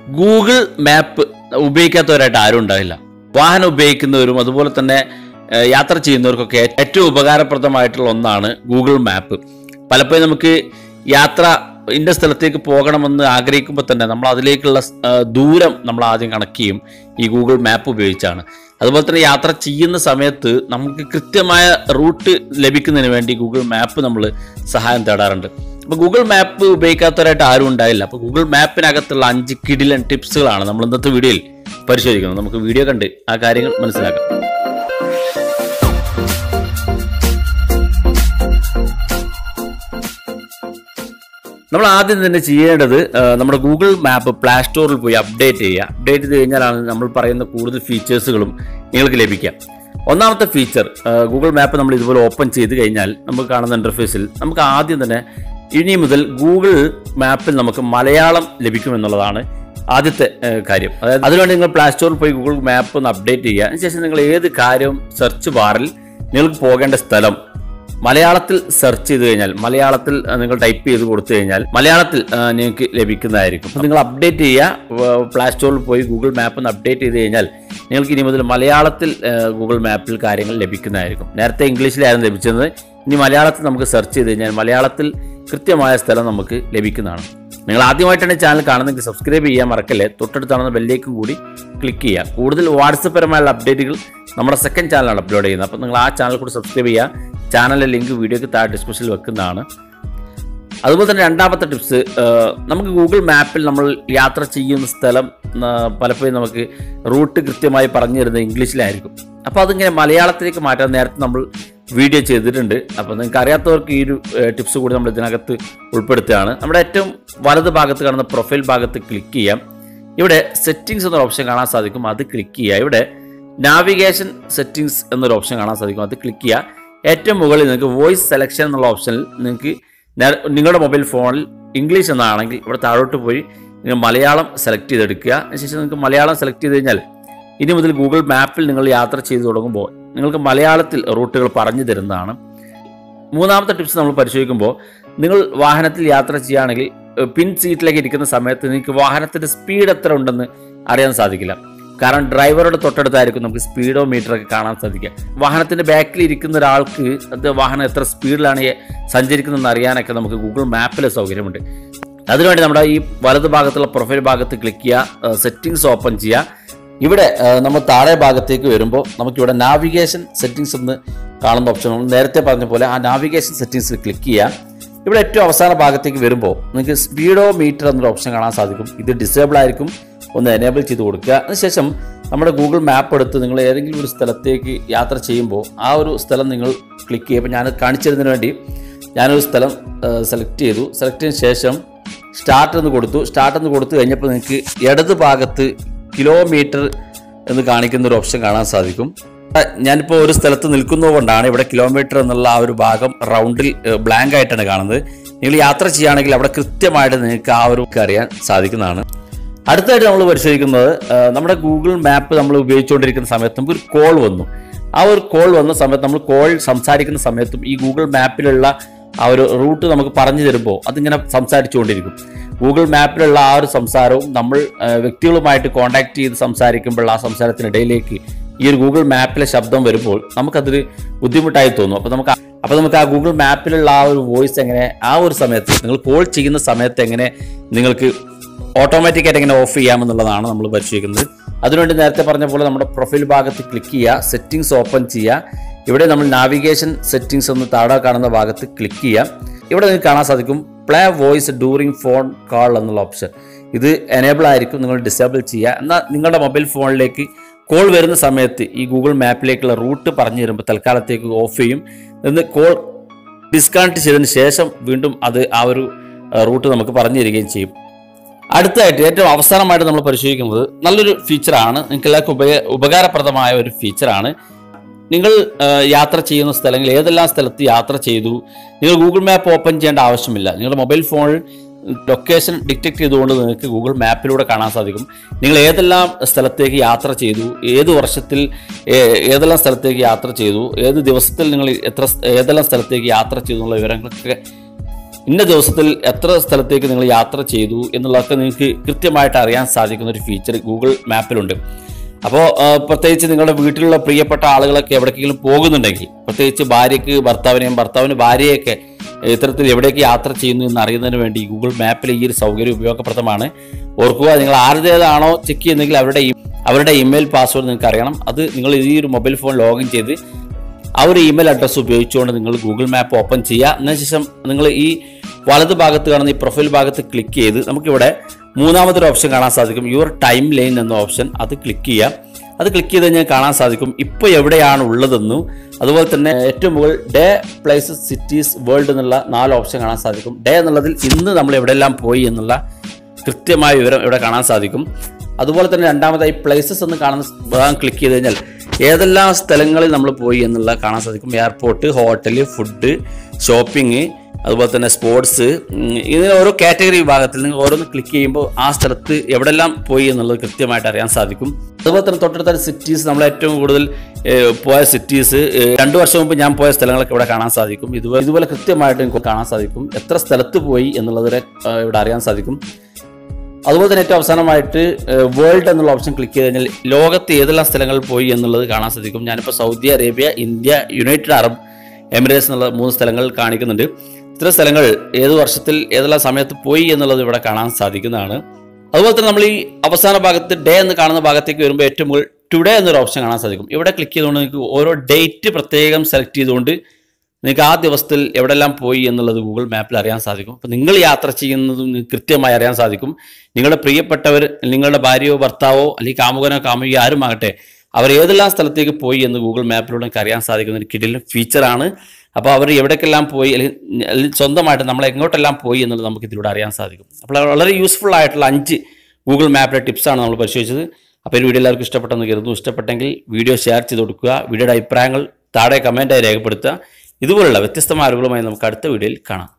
Google map ഉപയോഗിക്കാത്തവരായിട്ട് ആരും ഉണ്ടാവില്ല വാഹനം ഉപയോഗിക്കുന്നവരും അതുപോലെ തന്നെ ഏഹ്, യാത്ര ചെയ്യുന്നവർക്കൊക്കെ ഏറ്റവും ഉപകാരപ്രദമായിട്ടുള്ള ഒന്നാണ് ഗൂഗിൾ മാപ്പ് പലപ്പോഴും നമുക്ക് യാത്ര ഇന്ന സ്ഥലത്തേക്ക് പോകണമെന്ന് ആഗ്രഹിക്കുമ്പോൾ തന്നെ നമ്മൾ അതിലേക്കുള്ള സ്- ഏഹ്, ദൂരം നമ്മൾ ആദ്യം കണക്ട് ചെയ്യും ഈ ഗൂഗിൾ മാപ്പ് ഉപയോഗിച്ചാണ് അതുപോലെ തന്നെ യാത്ര ചെയ്യുന്ന സമയത്ത് നമുക്ക് കൃത്യമായ റൂട്ട് ലഭിക്കുന്നതിന് വേണ്ടി ഗൂഗിൾ മാപ്പ് നമ്മൾ സഹായം തേടാറുണ്ട് അപ്പോൾ ഗൂഗിൾ മാപ്പ് ഉപയോഗിക്കാത്തവരായിട്ട് ആരും ഉണ്ടായില്ല അപ്പോൾ ഗൂഗിൾ മാപ്പിനകത്തുള്ള അഞ്ച് കിടിലൻ ടിപ്സുകളാണ് നമ്മൾ ഇന്നത്തെ വീഡിയോയിൽ പരിശോധിക്കുന്നത് നമുക്ക് വീഡിയോ കണ്ട് ആ കാര്യങ്ങൾ മനസ്സിലാക്കാം നമ്മൾ ആദ്യം തന്നെ ചെയ്യേണ്ടത് ആ, നമ്മുടെ ഗൂഗിൾ മാപ്പ് പ്ലേ സ്റ്റോറിൽ പോയി അപ്ഡേറ്റ് ചെയ്യുക അപ്ഡേറ്റ് ചെയ്ത് കഴിഞ്ഞാലാണ് നമ്മൾ പറയുന്ന കൂടുതൽ ഫീച്ചേഴ്സുകളും നിങ്ങൾക്ക് ലഭിക്കുക ഒന്നാമത്തെ ഫീച്ചർ ഗൂഗിൾ മാപ്പ് നമ്മൾ ഇതുപോലെ ഓപ്പൺ ചെയ്ത് കഴിഞ്ഞാൽ നമുക്ക് കാണുന്ന ഇൻ്റർഫേസിൽ നമുക്ക് ആദ്യം തന്നെ ഇനി മുതൽ ഗൂഗിൾ മാപ്പിൽ നമുക്ക് മലയാളം ലഭിക്കുമെന്നുള്ളതാണ് ആദ്യത്തെ ആ, കാര്യം അതായത് അതിനുവേണ്ടി നിങ്ങൾ പ്ലേ സ്റ്റോറിൽ പോയി ഗൂഗിൾ മാപ്പ് ഒന്ന് അപ്ഡേറ്റ് ചെയ്യുക അതിനുശേഷം നിങ്ങൾ ഏത് കാര്യവും സെർച്ച് ബാറിൽ നിങ്ങൾക്ക് പോകേണ്ട സ്ഥലം മലയാളത്തിൽ സെർച്ച് ചെയ്ത് കഴിഞ്ഞാൽ മലയാളത്തിൽ ആ, നിങ്ങൾ ടൈപ്പ് ചെയ്ത് കൊടുത്തു കഴിഞ്ഞാൽ മലയാളത്തിൽ ആ, നിങ്ങൾക്ക് ലഭിക്കുന്നതായിരിക്കും അപ്പോൾ നിങ്ങൾ അപ്ഡേറ്റ് ചെയ്യുക പ്ലേ സ്റ്റോറിൽ പോയി ഗൂഗിൾ മാപ്പ് ഒന്ന് അപ്ഡേറ്റ് ചെയ്ത് കഴിഞ്ഞാൽ നിങ്ങൾക്ക് ഇനി മുതൽ മലയാളത്തിൽ ആ, ഗൂഗിൾ മാപ്പിൽ കാര്യങ്ങൾ ലഭിക്കുന്നതായിരിക്കും നേരത്തെ ഇംഗ്ലീഷിലായിരുന്നു ലഭിച്ചത് ഇനി മലയാളത്തിൽ നമുക്ക് സെർച്ച് ചെയ്ത് കഴിഞ്ഞാൽ മലയാളത്തിൽ കൃത്യമായ സ്ഥലം നമുക്ക് ലഭിക്കുന്നതാണ് നിങ്ങൾ ആദ്യമായിട്ടാണ് ഈ ചാനൽ കാണുന്നെങ്കിൽ സബ്സ്ക്രൈബ് ചെയ്യാൻ മറക്കല്ലേ തൊട്ടടുത്താണെന്ന ബെല്ലേക്കും കൂടി ക്ലിക്ക് ചെയ്യുക കൂടുതൽ വാട്സപ്പ് പരമായുള്ള അപ്ഡേറ്റുകൾ നമ്മുടെ സെക്കൻഡ് ചാനലാണ് അപ്ലോഡ് ചെയ്യുന്നത് അപ്പോൾ നിങ്ങൾ ആ ചാനൽ കൂടി സബ്സ്ക്രൈബ് ചെയ്യുക ചാനലിലെ ലിങ്ക് വീഡിയോക്ക് താഴെ ഡിസ്ക്രിപ്ഷനിൽ വെക്കുന്നതാണ് അതുപോലെ തന്നെ രണ്ടാമത്തെ ടിപ്സ് നമുക്ക് ഗൂഗിൾ മാപ്പിൽ നമ്മൾ യാത്ര ചെയ്യുന്ന സ്ഥലം ആ, പലപ്പോഴും നമുക്ക് റൂട്ട് കൃത്യമായി പറഞ്ഞു തരുന്നത് ഇംഗ്ലീഷിലായിരിക്കും അപ്പോൾ അതിങ്ങനെ മലയാളത്തിലേക്ക് മാറ്റാൻ നേരത്തെ നമ്മൾ വീഡിയോ ചെയ്തിട്ടുണ്ട് അപ്പോൾ നിങ്ങൾക്ക് അറിയാത്തവർക്ക് ഈ ഒരു ടിപ്സ് കൂടി നമ്മൾ ഇതിനകത്ത് ഉൾപ്പെടുത്തുകയാണ് നമ്മുടെ ഏറ്റവും വലത് ഭാഗത്ത് കാണുന്ന പ്രൊഫൈൽ ഭാഗത്ത് ക്ലിക്ക് ചെയ്യാം ഇവിടെ സെറ്റിങ്സ് എന്നൊരു ഓപ്ഷൻ കാണാൻ സാധിക്കും അത് ക്ലിക്ക് ചെയ്യുക ഇവിടെ നാവിഗേഷൻ സെറ്റിങ്സ് എന്നൊരു ഓപ്ഷൻ കാണാൻ സാധിക്കും അത് ക്ലിക്ക് ചെയ്യുക ഏറ്റവും മുകളിൽ നിങ്ങൾക്ക് വോയിസ് സെലക്ഷൻ എന്നുള്ള ഓപ്ഷനിൽ നിങ്ങൾക്ക് നേ- നിങ്ങളുടെ മൊബൈൽ ഫോണിൽ ഇംഗ്ലീഷ് എന്നാണെങ്കിൽ ഇവിടെ താഴോട്ട് പോയി നിങ്ങൾ മലയാളം സെലക്ട് ചെയ്തെടുക്കുക അതിനുശേഷം നിങ്ങൾക്ക് മലയാളം സെലക്ട് ചെയ്ത് കഴിഞ്ഞാൽ ഇനി മുതൽ ഗൂഗിൾ മാപ്പിൽ നിങ്ങൾ യാത്ര ചെയ്തു തുടങ്ങുമ്പോൾ നിങ്ങൾക്ക് മലയാളത്തിൽ റൂട്ടുകൾ പറഞ്ഞു തരുന്നതാണ് മൂന്നാമത്തെ ടിപ്സ് നമ്മൾ പരിശോധിക്കുമ്പോൾ നിങ്ങൾ വാഹനത്തിൽ യാത്ര ചെയ്യുകയാണെങ്കിൽ ഏഹ്, പിൻ സീറ്റിലേക്ക് ഇരിക്കുന്ന സമയത്ത് നിങ്ങൾക്ക് വാഹനത്തിൻ്റെ സ്പീഡ് എത്ര ഉണ്ടെന്ന് അറിയാൻ സാധിക്കില്ല കാരണം ഡ്രൈവറുടെ തൊട്ടടുത്തായിരിക്കും നമുക്ക് സ്പീഡോ മീറ്ററൊക്കെ കാണാൻ സാധിക്കുക വാഹനത്തിൻ്റെ ബാക്കിൽ ഇരിക്കുന്ന ഒരാൾക്ക് അത് വാഹനം എത്ര സ്പീഡിലാണ് ഈ സഞ്ചരിക്കുന്നതെന്ന് അറിയാനൊക്കെ നമുക്ക് ഗൂഗിൾ മാപ്പിൽ സൗകര്യമുണ്ട് അതിനുവേണ്ടി നമ്മുടെ ഈ വലത് ഭാഗത്തുള്ള പ്രൊഫൈൽ ഭാഗത്ത് ക്ലിക്ക് ചെയ്യുക സെറ്റിങ്സ് ഓപ്പൺ ചെയ്യുക ഇവിടെ ആ, നമ്മൾ താഴെ ഭാഗത്തേക്ക് വരുമ്പോൾ നമുക്കിവിടെ നാവിഗേഷൻ സെറ്റിങ്സ് എന്ന് കാണുന്ന ഓപ്ഷൻ നമ്മൾ നേരത്തെ പറഞ്ഞ പോലെ ആ നാവിഗേഷൻ സെറ്റിങ്സിൽ ക്ലിക്ക് ചെയ്യുക ഇവിടെ ഏറ്റവും അവസാന ഭാഗത്തേക്ക് വരുമ്പോൾ നിങ്ങൾക്ക് സ്പീഡോ മീറ്റർ എന്നൊരു ഓപ്ഷൻ കാണാൻ സാധിക്കും ഇത് ഡിസേബിൾ ആയിരിക്കും ഒന്ന് എനേബിൾ ചെയ്ത് കൊടുക്കുക അതിനുശേഷം നമ്മുടെ ഗൂഗിൾ മാപ്പ് എടുത്ത് നിങ്ങൾ ഏതെങ്കിലും ഒരു സ്ഥലത്തേക്ക് യാത്ര ചെയ്യുമ്പോൾ ആ ഒരു സ്ഥലം നിങ്ങൾ ക്ലിക്ക് ചെയ്യുമ്പോൾ ഞാൻ കാണിച്ചു തരുന്നതിന് വേണ്ടി ഞാനൊരു സ്ഥലം സെലക്ട് ചെയ്തു സെലക്ട് ചെയ്തതിന് ശേഷം സ്റ്റാർട്ട് എന്ന് കൊടുത്തു സ്റ്റാർട്ട് എന്ന് കൊടുത്തു കഴിഞ്ഞപ്പോൾ നിങ്ങൾക്ക് ഇടത് ഭാഗത്ത് കിലോമീറ്റർ എന്ന് കാണിക്കുന്ന ഒരു ഓപ്ഷൻ കാണാൻ സാധിക്കും അഹ് ഞാനിപ്പോൾ ഒരു സ്ഥലത്ത് നിൽക്കുന്നത് കൊണ്ടാണ് ഇവിടെ കിലോമീറ്റർ എന്നുള്ള ആ ഒരു ഭാഗം റൗണ്ടിൽ ബ്ലാങ്ക് ആയിട്ടാണ് കാണുന്നത് നിങ്ങൾ യാത്ര ചെയ്യുകയാണെങ്കിൽ അവിടെ കൃത്യമായിട്ട് നിങ്ങൾക്ക് ആ ഒരു അറിയാൻ സാധിക്കുന്നതാണ് അടുത്തായിട്ട് നമ്മൾ പരിശോധിക്കുന്നത് ആ, നമ്മുടെ ഗൂഗിൾ മാപ്പ് നമ്മൾ ഉപയോഗിച്ചുകൊണ്ടിരിക്കുന്ന സമയത്ത് നമുക്കൊരു കോൾ വന്നു ആ ഒരു കോൾ വന്ന സമയത്ത് നമ്മൾ കോൾ സംസാരിക്കുന്ന സമയത്തും ഈ ഗൂഗിൾ മാപ്പിലുള്ള ആ ഒരു റൂട്ട് നമുക്ക് പറഞ്ഞു തരുമ്പോൾ അതിങ്ങനെ സംസാരിച്ചുകൊണ്ടിരിക്കും ഗൂഗിൾ മാപ്പിലുള്ള ആ ഒരു സംസാരവും നമ്മൾ ആ, വ്യക്തികളുമായിട്ട് കോൺടാക്ട് ചെയ്ത് സംസാരിക്കുമ്പോൾ ആ സംസാരത്തിനിടയിലേക്ക് ഈ ഒരു ഗൂഗിൾ മാപ്പിലെ ശബ്ദം വരുമ്പോൾ നമുക്കതൊരു ബുദ്ധിമുട്ടായി തോന്നും അപ്പോൾ നമുക്ക് ആ- അപ്പോൾ നമുക്ക് ആ ഗൂഗിൾ മാപ്പിലുള്ള ആ ഒരു വോയിസ് എങ്ങനെ ആ ഒരു സമയത്ത് നിങ്ങൾ കോൾ ചെയ്യുന്ന സമയത്ത് എങ്ങനെ നിങ്ങൾക്ക് ഓട്ടോമാറ്റിക് ആയിട്ട് എങ്ങനെ ഓഫ് ചെയ്യാമെന്നുള്ളതാണ് നമ്മൾ പരിശോധിക്കുന്നത് അതിനുവേണ്ടി നേരത്തെ പറഞ്ഞ പോലെ നമ്മുടെ പ്രൊഫൈൽ ഭാഗത്ത് ക്ലിക്ക് ചെയ്യുക സെറ്റിങ്സ് ഓപ്പൺ ചെയ്യുക ഇവിടെ നമ്മൾ നാവിഗേഷൻ സെറ്റിങ്സ് ഒന്ന് താഴെ കാണുന്ന ഭാഗത്ത് ക്ലിക്ക് ചെയ്യുക ഇവിടെ നിങ്ങൾക്ക് കാണാൻ സാധിക്കും play voice during phone call എന്നുള്ള ഓപ്ഷൻ ഇത് എനേബിൾ ആയിരിക്കും നിങ്ങൾ ഡിസേബിൾ ചെയ്യുക എന്നാൽ നിങ്ങളുടെ മൊബൈൽ ഫോണിലേക്ക് കോൾ വരുന്ന സമയത്ത് ഈ ഗൂഗിൾ മാപ്പിലേക്കുള്ള റൂട്ട് പറഞ്ഞു തരുമ്പോൾ തൽക്കാലത്തേക്ക് ഓഫ് ചെയ്യും എന്ന് കോൾ ഡിസ്കണക്ട് ചെയ്തതിന് ശേഷം വീണ്ടും അത് ആ ഒരു റൂട്ട് നമുക്ക് പറഞ്ഞു തരികയും ചെയ്യും അടുത്തായിട്ട് ഏറ്റവും അവസാനമായിട്ട് നമ്മൾ പരിശോധിക്കുന്നത് നല്ലൊരു ഫീച്ചറാണ് നിങ്ങൾക്ക് എല്ലാവർക്കും ഉപയ ഉപകാരപ്രദമായ ഒരു ഫീച്ചറാണ് നിങ്ങൾ ആ, യാത്ര ചെയ്യുന്ന സ്ഥലങ്ങൾ ഏതെല്ലാം സ്ഥലത്ത് യാത്ര ചെയ്തു നിങ്ങൾ ഗൂഗിൾ മാപ്പ് ഓപ്പൺ ചെയ്യേണ്ട ആവശ്യമില്ല നിങ്ങളുടെ മൊബൈൽ ഫോണിൽ ലൊക്കേഷൻ ഡിറ്റക്ട് ചെയ്തുകൊണ്ട് നിങ്ങൾക്ക് ഗൂഗിൾ മാപ്പിലൂടെ കാണാൻ സാധിക്കും നിങ്ങൾ ഏതെല്ലാം സ്ഥലത്തേക്ക് യാത്ര ചെയ്തു ഏത് വർഷത്തിൽ ഏ- ഏതെല്ലാം സ്ഥലത്തേക്ക് യാത്ര ചെയ്തു ഏത് ദിവസത്തിൽ നിങ്ങൾ എത്ര സ്- ഏതെല്ലാം സ്ഥലത്തേക്ക് യാത്ര ചെയ്തു എന്നുള്ള വിവരങ്ങളൊക്കെ ഇന്ന ദിവസത്തിൽ എത്ര സ്ഥലത്തേക്ക് നിങ്ങൾ യാത്ര ചെയ്തു എന്നുള്ളതൊക്കെ നിങ്ങൾക്ക് കൃത്യമായിട്ട് അറിയാൻ സാധിക്കുന്ന ഒരു ഫീച്ചർ ഗൂഗിൾ മാപ്പിലുണ്ട് അപ്പോൾ പ്രത്യേകിച്ച് നിങ്ങളുടെ വീട്ടിലുള്ള പ്രിയപ്പെട്ട ആളുകളൊക്കെ എവിടേക്കെങ്കിലും പോകുന്നുണ്ടെങ്കിൽ പ്രത്യേകിച്ച് ഭാര്യയ്ക്ക് ഭർത്താവിനെയും ഭർത്താവിന് ഭാര്യയൊക്കെ ഇത്തരത്തിൽ എവിടേക്ക് യാത്ര ചെയ്യുന്നു എന്ന് അറിയുന്നതിന് വേണ്ടി ഗൂഗിൾ മാപ്പിൽ ഈ ഒരു സൗകര്യം ഉപയോഗപ്രദമാണ് ഓർക്കുക നിങ്ങൾ ആരുടേതാണോ ചെക്ക് ചെയ്യുന്നെങ്കിൽ അവരുടെ ഈ- അവരുടെ ഇമെയിൽ പാസ്വേഡ് നിങ്ങൾക്ക് അറിയണം അത് നിങ്ങൾ ഈ ഒരു മൊബൈൽ ഫോൺ ലോഗിൻ ചെയ്ത് ആ ഒരു ഇമെയിൽ അഡ്രസ്സ് ഉപയോഗിച്ചുകൊണ്ട് നിങ്ങൾ ഗൂഗിൾ മാപ്പ് ഓപ്പൺ ചെയ്യുക അതിനുശേഷം നിങ്ങൾ ഈ വലത് ഭാഗത്ത് കാണുന്ന ഈ പ്രൊഫൈൽ ഭാഗത്ത് ക്ലിക്ക് ചെയ്ത് നമുക്കിവിടെ മൂന്നാമതൊരു ഓപ്ഷൻ കാണാൻ സാധിക്കും യുവർ ടൈം ലൈൻ എന്ന ഓപ്ഷൻ അത് ക്ലിക്ക് ചെയ്യുക അത് ക്ലിക്ക് ചെയ്ത് കഴിഞ്ഞാൽ കാണാൻ സാധിക്കും ഇപ്പോൾ എവിടെയാണ് ഉള്ളതെന്നും അതുപോലെ തന്നെ ഏറ്റവും മുകളിൽ ഡേ പ്ലേസസ് സിറ്റീസ് വേൾഡ് എന്നുള്ള നാല് ഓപ്ഷൻ കാണാൻ സാധിക്കും ഡേ എന്നുള്ളതിൽ ഇന്ന് നമ്മൾ എവിടെയെല്ലാം പോയി എന്നുള്ള കൃത്യമായ വിവരം ഇവിടെ കാണാൻ സാധിക്കും അതുപോലെ തന്നെ രണ്ടാമതായി പ്ലേസസ് എന്ന് കാണുന്ന ഭാഗം ക്ലിക്ക് ചെയ്ത് കഴിഞ്ഞാൽ ഏതെല്ലാം സ്ഥലങ്ങളിൽ നമ്മൾ പോയി എന്നുള്ള കാണാൻ സാധിക്കും എയർപോർട്ട് ഹോട്ടൽ ഫുഡ് ഷോപ്പിംഗ് അതുപോലെ തന്നെ സ്പോർട്സ് ഇതിന് ഓരോ കാറ്റഗറി വിഭാഗത്തിൽ നിങ്ങൾ ഓരോന്ന് ക്ലിക്ക് ചെയ്യുമ്പോൾ ആ സ്ഥലത്ത് എവിടെല്ലാം പോയി എന്നുള്ളത് കൃത്യമായിട്ട് അറിയാൻ സാധിക്കും അതുപോലെ തന്നെ തൊട്ടടുത്ത സിറ്റീസ് നമ്മൾ ഏറ്റവും കൂടുതൽ ഏഹ്, പോയ സിറ്റീസ് രണ്ടു വർഷം മുമ്പ് ഞാൻ പോയ സ്ഥലങ്ങളൊക്കെ ഇവിടെ കാണാൻ സാധിക്കും ഇതുപോലെ ഇതുപോലെ കൃത്യമായിട്ട് എനിക്ക് കാണാൻ സാധിക്കും എത്ര സ്ഥലത്ത് പോയി എന്നുള്ളത് വരെ, ഏഹ്, ഇവിടെ അറിയാൻ സാധിക്കും അതുപോലെ തന്നെ ഏറ്റവും അവസാനമായിട്ട് വേൾഡ് എന്നുള്ള ഓപ്ഷൻ ക്ലിക്ക് ചെയ്ത് കഴിഞ്ഞാൽ ലോകത്ത് ഏതെല്ലാം സ്ഥലങ്ങളിൽ പോയി എന്നുള്ളത് കാണാൻ സാധിക്കും ഞാനിപ്പോൾ Saudi Arabia India United Arab Emirates എന്നുള്ള മൂന്ന് സ്ഥലങ്ങൾ കാണിക്കുന്നുണ്ട് ഇത്തരം സ്ഥലങ്ങൾ ഏത് വർഷത്തിൽ ഏതെല്ലാം സമയത്ത് പോയി എന്നുള്ളത് ഇവിടെ കാണാൻ സാധിക്കുന്നതാണ് അതുപോലെ തന്നെ നമ്മൾ ഈ അവസാന ഭാഗത്ത് ഡേ എന്ന് കാണുന്ന ഭാഗത്തേക്ക് വരുമ്പോൾ ഏറ്റവും മുകളിൽ ടുഡേ എന്നൊരു ഓപ്ഷൻ കാണാൻ സാധിക്കും ഇവിടെ ക്ലിക്ക് ചെയ്തുകൊണ്ട് നിങ്ങൾക്ക് ഓരോ ഡേറ്റ് പ്രത്യേകം സെലക്ട് ചെയ്തുകൊണ്ട് നിങ്ങൾക്ക് ആ ദിവസത്തിൽ എവിടെല്ലാം പോയി എന്നുള്ളത് ഗൂഗിൾ മാപ്പിൽ അറിയാൻ സാധിക്കും അപ്പോൾ നിങ്ങൾ യാത്ര ചെയ്യുന്നതും നിങ്ങൾക്ക് കൃത്യമായി അറിയാൻ സാധിക്കും നിങ്ങളുടെ പ്രിയപ്പെട്ടവർ നിങ്ങളുടെ ഭാര്യയോ ഭർത്താവോ അല്ലെങ്കിൽ കാമുകനോ കാമുകയോ ആരുമാകട്ടെ അവർ ഏതെല്ലാം സ്ഥലത്തേക്ക് പോയി എന്ന് ഗൂഗിൾ മാപ്പിലൂടെ നിങ്ങൾക്ക് അറിയാൻ സാധിക്കുന്ന ഒരു കിടിലൻ ഫീച്ചറാണ് അപ്പോൾ അവർ എവിടേക്കെല്ലാം പോയി അല്ലെങ്കിൽ അല്ലെങ്കിൽ സ്വന്തമായിട്ട് നമ്മൾ എങ്ങോട്ടെല്ലാം പോയി എന്നുള്ളത് നമുക്ക് ഇതിലൂടെ അറിയാൻ സാധിക്കും അപ്പോൾ വളരെ യൂസ്ഫുൾ ആയിട്ടുള്ള അഞ്ച് ഗൂഗിൾ മാപ്പിലെ ടിപ്സാണ് നമ്മൾ പരിശോധിച്ചത് അപ്പോൾ ഈ വീഡിയോ എല്ലാവർക്കും ഇഷ്ടപ്പെട്ടെന്ന് കരുതുന്നു ഇഷ്ടപ്പെട്ടെങ്കിൽ വീഡിയോ ഷെയർ ചെയ്ത് കൊടുക്കുക വീഡിയോയുടെ അഭിപ്രായങ്ങൾ താഴെ കമൻറ്റായി രേഖപ്പെടുത്തുക ഇതുപോലുള്ള വ്യത്യസ്തമായ അറിവുകളുമായി നമുക്ക് അടുത്ത വീഡിയോയിൽ കാണാം